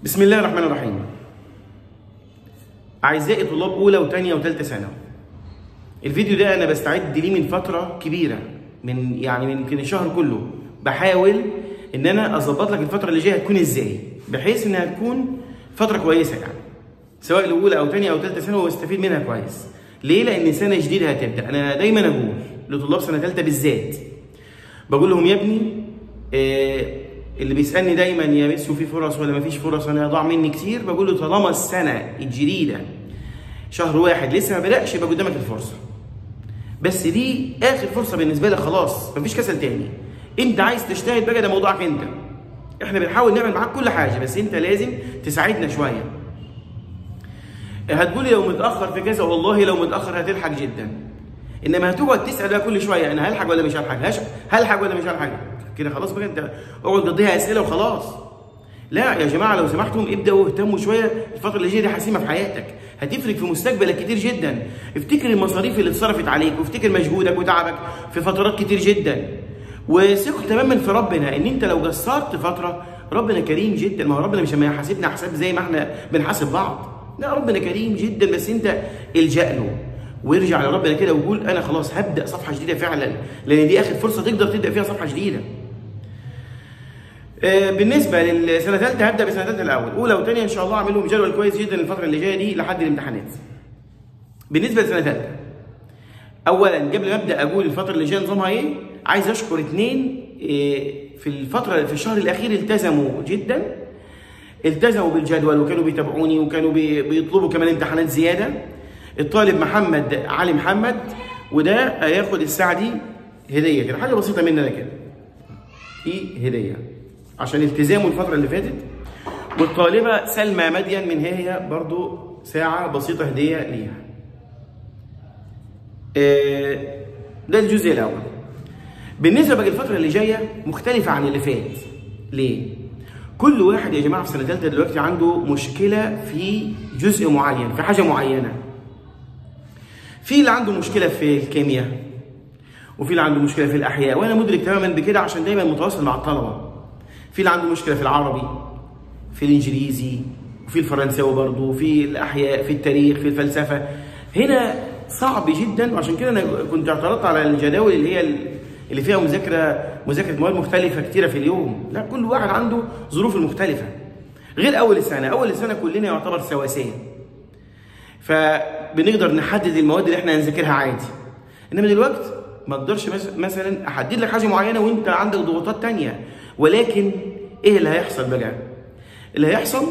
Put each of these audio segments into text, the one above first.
بسم الله الرحمن الرحيم أعزائي طلاب أولى وثانية وثالثة ثانوي الفيديو ده أنا بستعد ليه من فترة كبيرة من يعني من يمكن الشهر كله بحاول إن أنا أظبط لك الفترة اللي جاية هتكون إزاي بحيث إنها تكون فترة كويسة يعني سواء الأولى أو ثانية أو ثالثة ثانوي واستفيد منها كويس ليه؟ لأن سنة جديدة هتبدأ أنا دايما أقول لطلاب سنة ثالثة بالذات بقول لهم يا ابني آه اللي بيسالني دايما يا ميسو في فرص ولا مفيش فرص انا ضاع مني كتير بقول له طالما السنه الجديده شهر واحد لسه ما بداش يبقى قدامك الفرصه بس دي اخر فرصه بالنسبه لك خلاص مفيش كسل تاني انت عايز تجتهد بقى ده موضوعك انت احنا بنحاول نعمل معاك كل حاجه بس انت لازم تساعدنا شويه هتقولي لو متاخر في كذا والله لو متاخر هتلحق جدا انما هتقعد تسال بقى كل شويه انا هلحق ولا مش هلحق هلحق ولا مش هلحق كده خلاص بقى انت اقعد قضيها اسئله وخلاص لا يا جماعه لو سمحتم ابداوا اهتموا شويه الفتره اللي جايه دي حاسمه في حياتك هتفرق في مستقبلك كتير جدا افتكر المصاريف اللي اتصرفت عليك وافتكر مجهودك وتعبك في فترات كتير جدا وثق تماما في ربنا ان انت لو قصرت فتره ربنا كريم جدا ما هو ربنا مش هيحاسبنا حساب زي ما احنا بنحاسب بعض لا ربنا كريم جدا بس انت الجا له وارجع لربنا كده وقول انا خلاص هبدا صفحه جديده فعلا لان دي اخر فرصه تقدر تبدا فيها صفحه جديده بالنسبه للسنه الثالثه هبدا بسنه ثالثه الاول اولى وثانيه ان شاء الله اعمل لهم جدول كويس جدا الفتره اللي جايه دي لحد الامتحانات بالنسبه للسنه الثالثه اولا قبل ما ابدا اقول الفتره اللي جايه نظامها ايه عايز اشكر اثنين في الفتره في الشهر الاخير التزموا جدا التزموا بالجدول وكانوا بيتابعوني وكانوا بيطلبوا كمان امتحانات زياده الطالب محمد علي محمد وده هياخد الساعه دي هديه كده حاجه بسيطه مننا كده في هديه عشان التزامه الفتره اللي فاتت والطالبه سلمى مدين من هي برضو ساعه بسيطه هديه ليها ده الجزء الاول بالنسبه بقى الفتره اللي جايه مختلفه عن اللي فات ليه كل واحد يا جماعه في سنه ثالثه دلوقتي عنده مشكله في جزء معين في حاجه معينه في اللي عنده مشكله في الكيمياء وفي اللي عنده مشكله في الاحياء وانا مدرك تماما بكده عشان دايما متواصل مع الطلبه في اللي عنده مشكله في العربي في الانجليزي وفي الفرنساوي برضه في الاحياء في التاريخ في الفلسفه هنا صعب جدا وعشان كده انا كنت اعترضت على الجداول اللي هي اللي فيها مذاكره مذاكره مواد مختلفه كتيره في اليوم لا كل واحد عنده ظروف المختلفه غير اول السنه اول السنه كلنا يعتبر سواسيه فبنقدر نحدد المواد اللي احنا هنذاكرها عادي انما دلوقتي ما اقدرش مثلا احدد لك حاجه معينه وانت عندك ضغوطات تانية ولكن ايه اللي هيحصل بقى اللي هيحصل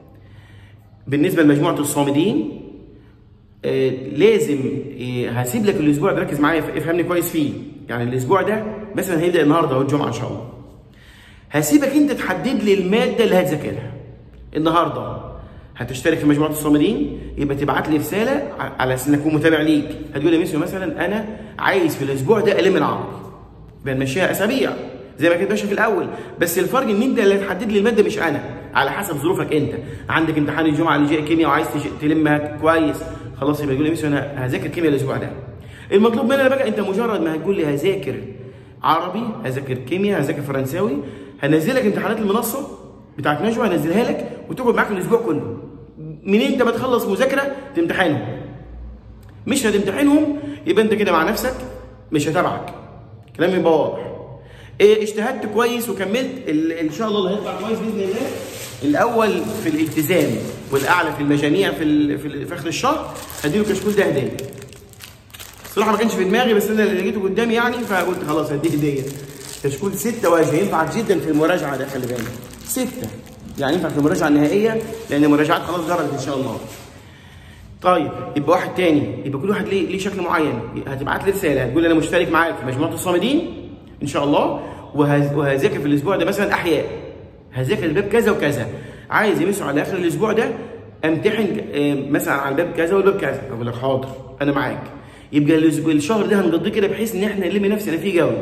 بالنسبه لمجموعه الصامدين آه لازم آه هسيب لك الاسبوع ده ركز معايا افهمني كويس فيه يعني الاسبوع ده مثلا هيبدا النهارده والجمعه ان شاء الله هسيبك انت تحدد لي الماده اللي هتذاكرها النهارده هتشترك في مجموعه الصامدين يبقى تبعت لي رساله على اساس اكون متابع ليك هتقول يا ميسيو مثلا انا عايز في الاسبوع ده الم العربي بنمشيها اسابيع زي ما كنت ماشي في الاول بس الفرق ان انت اللي هتحدد لي الماده مش انا على حسب ظروفك انت عندك امتحان الجمعه اللي جاي كيمياء وعايز تلمها كويس خلاص يبقى تقول يا ميسيو انا هذاكر كيمياء الاسبوع ده المطلوب مننا بقى انت مجرد ما هتقول لي هذاكر عربي هذاكر كيمياء هذاكر فرنساوي هنزل لك امتحانات المنصه بتاعت نجوى هنزلها لك وتقعد معاك الاسبوع كله من انت ما تخلص مذاكره تمتحنهم مش هتمتحنهم يبقى انت كده مع نفسك مش هتابعك كلامي يبقى واضح إيه اجتهدت كويس وكملت ان شاء الله اللي هيطلع كويس باذن الله الاول في الالتزام والاعلى في المجاميع في في اخر الشهر هديله كشكول ده هديه الصراحه ما كانش في دماغي بس انا اللي لقيته قدامي يعني فقلت خلاص هديه هديه كشكول ستة وجه ينفعك جدا في المراجعه ده خلي بالك ستة يعني ينفع في المراجعه النهائيه لان المراجعات خلاص جرت ان شاء الله طيب يبقى واحد تاني يبقى كل واحد ليه ليه شكل معين هتبعت لي رساله هتقول انا مشترك معاك في مجموعه الصامدين ان شاء الله وهذاكر في الاسبوع ده مثلا احياء هذاكر الباب كذا وكذا عايز يمسوا على اخر الاسبوع ده امتحن مثلا على الباب كذا والباب كذا اقول لك حاضر انا معاك يبقى الشهر ده هنقضيه كده بحيث ان احنا نلم نفسنا فيه قوي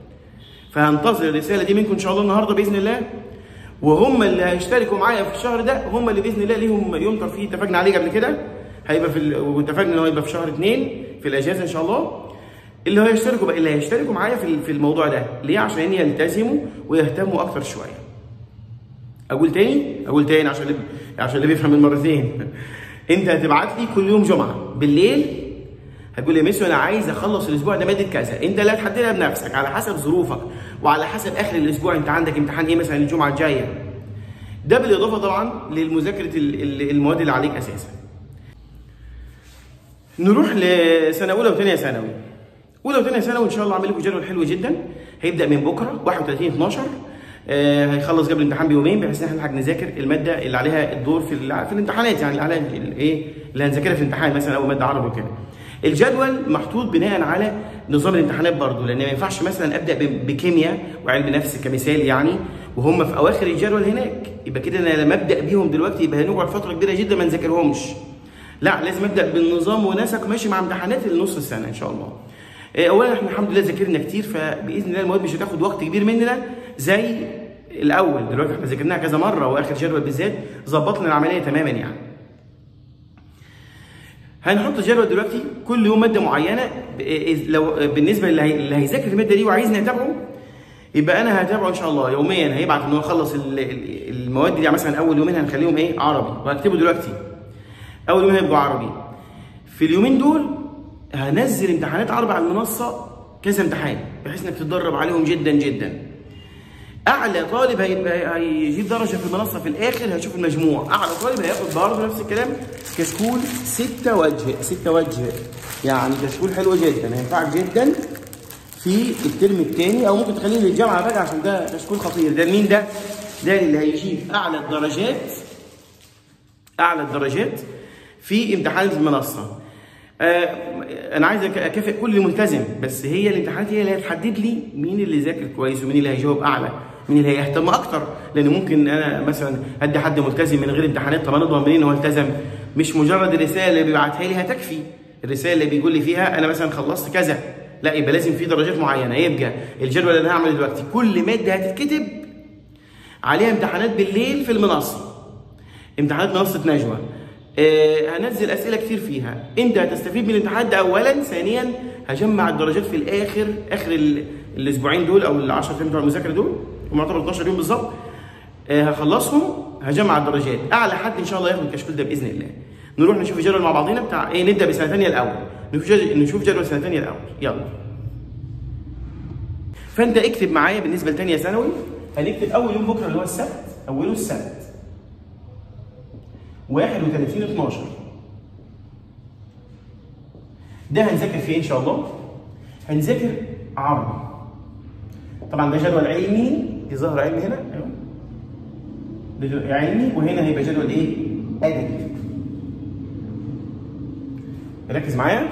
فهنتظر الرساله دي منكم ان شاء الله النهارده باذن الله وهم اللي هيشتركوا معايا في الشهر ده هم اللي باذن الله ليهم يوم ترفيه اتفقنا عليه قبل كده هيبقى في ال... واتفقنا ان هو يبقى في شهر اثنين في الاجازه ان شاء الله اللي هيشتركوا بقى اللي هيشتركوا معايا في في الموضوع ده ليه عشان يلتزموا ويهتموا اكتر شويه اقول تاني اقول تاني عشان اللي عشان اللي بيفهم المرتين انت هتبعت لي كل يوم جمعه بالليل هتقول لي يا ميسو انا عايز اخلص الاسبوع ده ماده كذا انت اللي هتحددها بنفسك على حسب ظروفك وعلى حسب اخر الاسبوع انت عندك امتحان ايه مثلا الجمعه الجايه ده بالاضافه طبعا للمذاكره ال- ال- المواد اللي عليك اساسا نروح لسنه اولى وثانيه ثانوي اولى وثانيه ثانوي ان شاء الله عامل لكم جدول حلو جدا هيبدا من بكره 31 12 آه هيخلص قبل الامتحان بيومين بحيث ان احنا نلحق نذاكر الماده اللي عليها الدور في ال- في الامتحانات يعني اللي عليها الايه اللي هنذاكرها في الامتحان مثلا اول ماده عربي وكده الجدول محطوط بناء على نظام الامتحانات برضه لان ما ينفعش مثلا ابدا ب- بكيمياء وعلم نفس كمثال يعني وهم في اواخر الجدول هناك يبقى كده انا لما ابدا بيهم دلوقتي يبقى هنقعد فتره كبيره جدا ما نذاكرهمش لا لازم ابدا بالنظام ونسق ماشي مع امتحانات النص السنه ان شاء الله آه، اولا احنا الحمد لله ذاكرنا كتير فباذن الله المواد مش هتاخد وقت كبير مننا زي الاول دلوقتي احنا ذاكرناها كذا مره واخر جدول بالذات ظبطنا العمليه تماما يعني هنحط جدول دلوقتي كل يوم ماده معينه ب- إذ- لو بالنسبه اللي هي- اللي هيذاكر الماده دي وعايزني اتابعه يبقى انا هتابعه ان شاء الله يوميا هيبعت ان هو يخلص ال- ال- المواد دي يعني مثلا اول يومين هنخليهم ايه عربي وهكتبه دلوقتي اول يومين هيبقوا عربي في اليومين دول هنزل امتحانات عربي على المنصه كذا امتحان بحيث انك تتدرب عليهم جدا جدا اعلى طالب هيبقى هيجيب درجه في المنصه في الاخر هيشوف المجموع اعلى طالب هياخد برضه نفس الكلام كشكول ستة وجه ستة وجه يعني كشكول حلو جدا هينفعك جدا في الترم الثاني او ممكن تخليه للجامعه بقى عشان ده كشكول خطير ده مين ده؟ ده اللي هيجيب اعلى الدرجات اعلى الدرجات في امتحانات المنصه آه انا عايز أك- اكافئ كل ملتزم بس هي الامتحانات هي اللي هتحدد لي مين اللي ذاكر كويس ومين اللي هيجاوب اعلى مين اللي هيهتم اكتر لان ممكن انا مثلا ادي حد ملتزم من غير امتحانات طب انا اضمن منين ان هو التزم مش مجرد الرساله اللي بيبعتها لي هتكفي الرساله اللي بيقول لي فيها انا مثلا خلصت كذا لا يبقى لازم في درجات معينه يبقى الجدول اللي انا هعمله دلوقتي كل ماده هتتكتب عليها امتحانات بالليل في المنصه امتحانات منصه نجوى آه هنزل اسئله كتير فيها انت هتستفيد من الامتحان ده اولا ثانيا هجمع الدرجات في الاخر اخر ال- الاسبوعين دول او ال 10 ايام بتوع المذاكره دول هم يعتبروا 12 يوم بالظبط آه هخلصهم هجمع الدرجات اعلى حد ان شاء الله ياخد الكشكول ده باذن الله نروح نشوف الجدول مع بعضينا بتاع ايه نبدا بسنه ثانيه الاول نشوف جدول نشوف جدول سنه ثانيه الاول يلا فانت اكتب معايا بالنسبه لثانيه ثانوي هنكتب اول يوم بكره اللي هو السبت اوله السبت 31 12 ده هنذاكر فيه ان شاء الله هنذاكر عربي طبعا ده جدول علمي دي ظهر علمي هنا ايوه ده جدول علمي وهنا هيبقى جدول ايه ادبي ركز معايا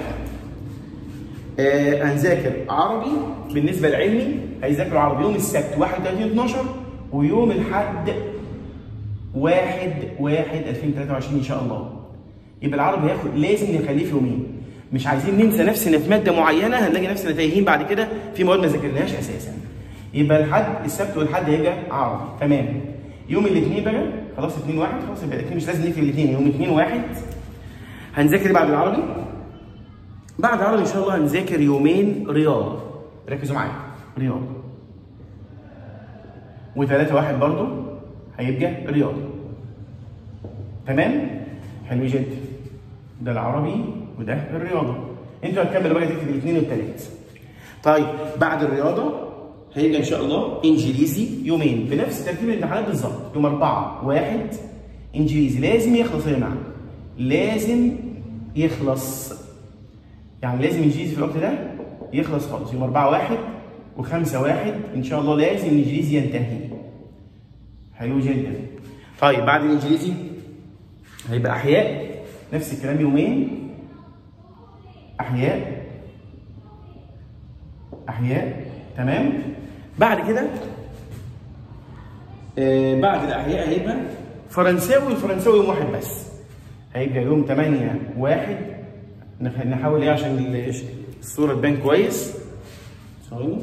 آه هنذاكر عربي بالنسبه للعلمي هيذاكروا عربي يوم السبت 31 12 ويوم الاحد 1 1 2023 ان شاء الله يبقى العربي هياخد لازم نخليه في يومين مش عايزين ننسى نفسنا في ماده معينه هنلاقي نفسنا تايهين بعد كده في مواد ما ذاكرناهاش اساسا يبقى الحد السبت والحد هيبقى عربي تمام يوم الاثنين بقى خلاص 2 1 خلاص يبقى الاثنين مش لازم نكتب الاثنين يوم 2 1 هنذاكر بعد العربي بعد العربي ان شاء الله هنذاكر يومين رياضه ركزوا معايا رياضه وثلاثة واحد برضو هيبقى رياضه تمام حلو جدا ده العربي وده الرياضه انتوا هتكملوا بقى تكتب الاثنين والثلاث طيب بعد الرياضه هيبقى ان شاء الله انجليزي يومين بنفس ترتيب الامتحانات بالظبط يوم أربعة واحد انجليزي لازم يخلص يا جماعه لازم يخلص يعني لازم انجليزي في الوقت ده يخلص خالص يوم 4 واحد وخمسة واحد ان شاء الله لازم الانجليزي ينتهي حلو جدا طيب بعد الانجليزي هيبقى احياء نفس الكلام يومين احياء احياء تمام بعد كده آه بعد الاحياء هيبقى فرنساوي الفرنساوي يوم واحد بس هيبقى يوم 8 واحد نخ- نحاول ايه عشان ال- الصوره تبان كويس ثواني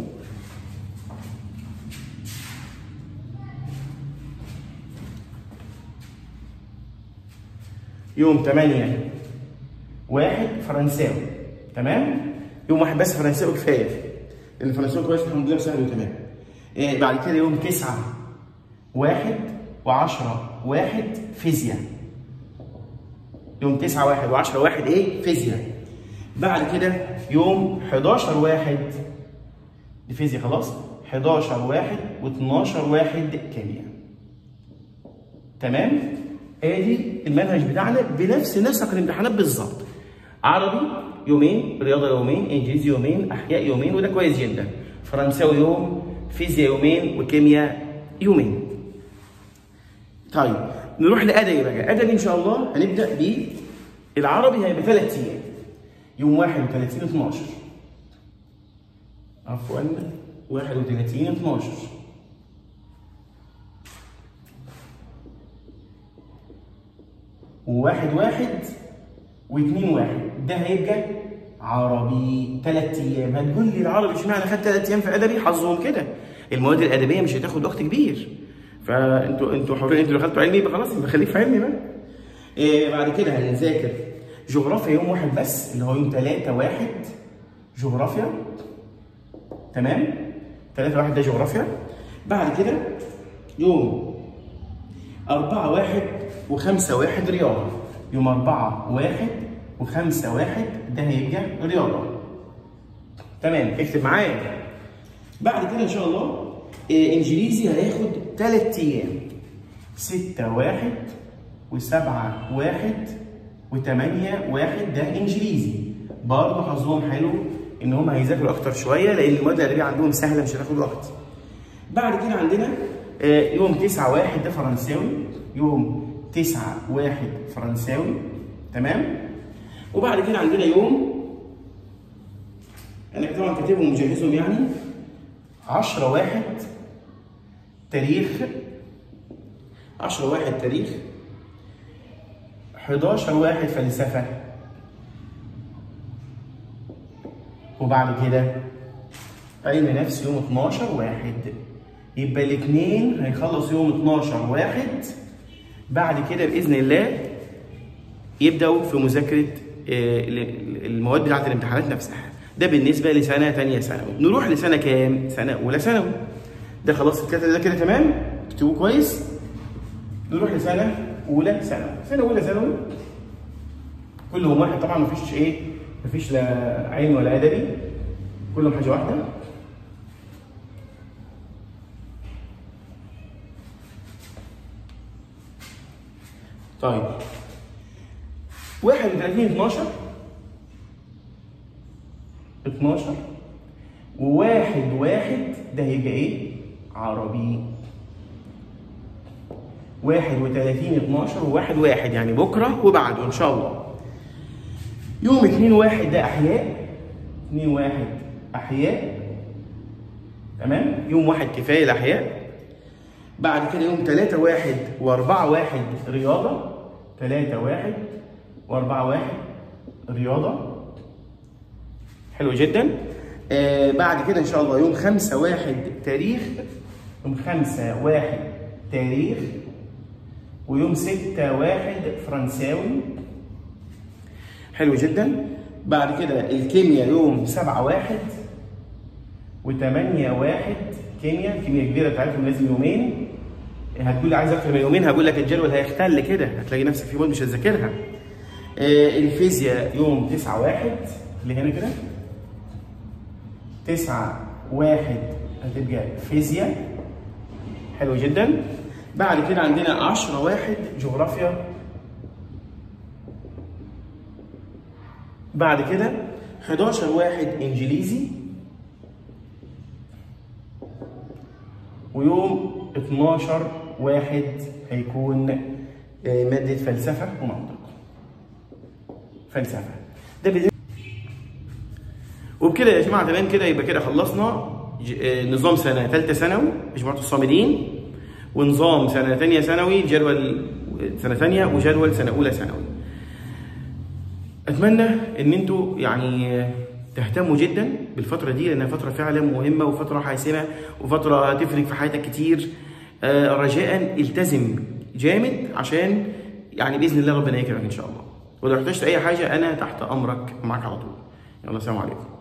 يوم 8 واحد فرنساوي تمام يوم واحد بس فرنساوي كفايه لان الفرنساوي كويس الحمد لله سهل وتمام إيه بعد كده يوم 9 واحد و10 واحد فيزياء يوم 9 واحد و10 واحد ايه فيزياء بعد كده يوم 11 واحد دي فيزياء خلاص 11 واحد و12 واحد كيمياء تمام ادي المنهج بتاعنا بنفس نسق الامتحانات بالظبط عربي يومين رياضه يومين انجليزي يومين احياء يومين وده كويس جدا فرنساوي يوم فيزياء يومين وكيمياء يومين طيب نروح لادبي بقى ادبي ان شاء الله هنبدا بالعربي هيبقى ثلاث ايام يوم 31 12 عفوا 31 12 وواحد واحد واثنين واحد ده هيبقى عربي ثلاث ايام هتقول لي العربي اشمعنى خدت ثلاث ايام في ادبي حظهم كده المواد الادبيه مش هتاخد وقت كبير فانتوا انتوا حرين انتوا اللي خدتوا علمي يبقى خلاص يبقى خليك في علمي بقى إيه بعد كده هنذاكر جغرافيا يوم واحد بس اللي هو يوم 3 واحد جغرافيا تمام 3 واحد ده جغرافيا بعد كده يوم 4 واحد و5 واحد رياضة يوم 4 واحد و5 واحد ده هيبقى رياضة تمام اكتب معايا بعد كده ان شاء الله إيه انجليزي هياخد 3 ايام 6 واحد و7 واحد و8 واحد ده انجليزي برضه حظهم حلو ان هم هيذاكروا اكتر شويه لان المواد الادبيه عندهم سهله مش هتاخد وقت. بعد كده عندنا يوم 9 واحد ده فرنساوي يوم 9 واحد فرنساوي تمام؟ وبعد كده عندنا يوم انا طبعا كاتبهم ومجهزهم يعني 10 واحد تاريخ 10 واحد تاريخ 11 واحد فلسفة وبعد كده علم نفس يوم 12 واحد يبقى الاثنين هيخلص يوم 12 واحد بعد كده بإذن الله يبدأوا في مذاكرة المواد بتاعت الامتحانات نفسها ده بالنسبة لسنة تانية ثانوي نروح لسنة كام؟ سنة أولى ثانوي ده خلاص الكلام ده كده تمام؟ اكتبوه كويس نروح لسنة اولى ثانوي سنه اولى ثانوي كلهم واحد طبعا مفيش ايه مفيش لا علم ولا ادبي كلهم حاجه واحده طيب 31 12 12 وواحد واحد ده هيبقى ايه؟ عربي واحد وتلاتين اتناشر وواحد واحد يعني بكرة وبعده إن شاء الله يوم اتنين واحد ده أحياء اتنين واحد أحياء تمام يوم واحد كفاية الأحياء بعد كده يوم تلاتة واحد وأربعة واحد رياضة تلاتة واحد وأربعة واحد رياضة حلو جدا آه بعد كده إن شاء الله يوم خمسة واحد تاريخ يوم خمسة واحد تاريخ ويوم ستة واحد فرنساوي حلو جدا بعد كده الكيمياء يوم سبعة واحد وثمانية واحد كيمياء كيمياء كبيرة بتاعتهم لازم يومين هتقول لي عايز اكتر من يومين هقول لك الجدول هيختل كده هتلاقي نفسك في مواد مش هتذاكرها آه الفيزياء يوم تسعة واحد اللي هنا كده تسعة واحد هتبقى فيزياء حلو جدا بعد كده عندنا 10 واحد جغرافيا بعد كده 11 واحد انجليزي ويوم 12 واحد هيكون مادة فلسفة ومنطق فلسفة ده بزي... وبكده يا جماعة تمام كده يبقى كده خلصنا نظام سنة ثالثة ثانوي مجموعة الصامدين ونظام سنه ثانيه ثانوي جدول سنه ثانيه وجدول سنه اولى ثانوي اتمنى ان انتوا يعني تهتموا جدا بالفتره دي لانها فتره فعلا مهمه وفتره حاسمه وفتره هتفرق في حياتك كتير آه رجاء التزم جامد عشان يعني باذن الله ربنا يكرمك ان شاء الله ولو احتجت اي حاجه انا تحت امرك معاك على طول يلا سلام عليكم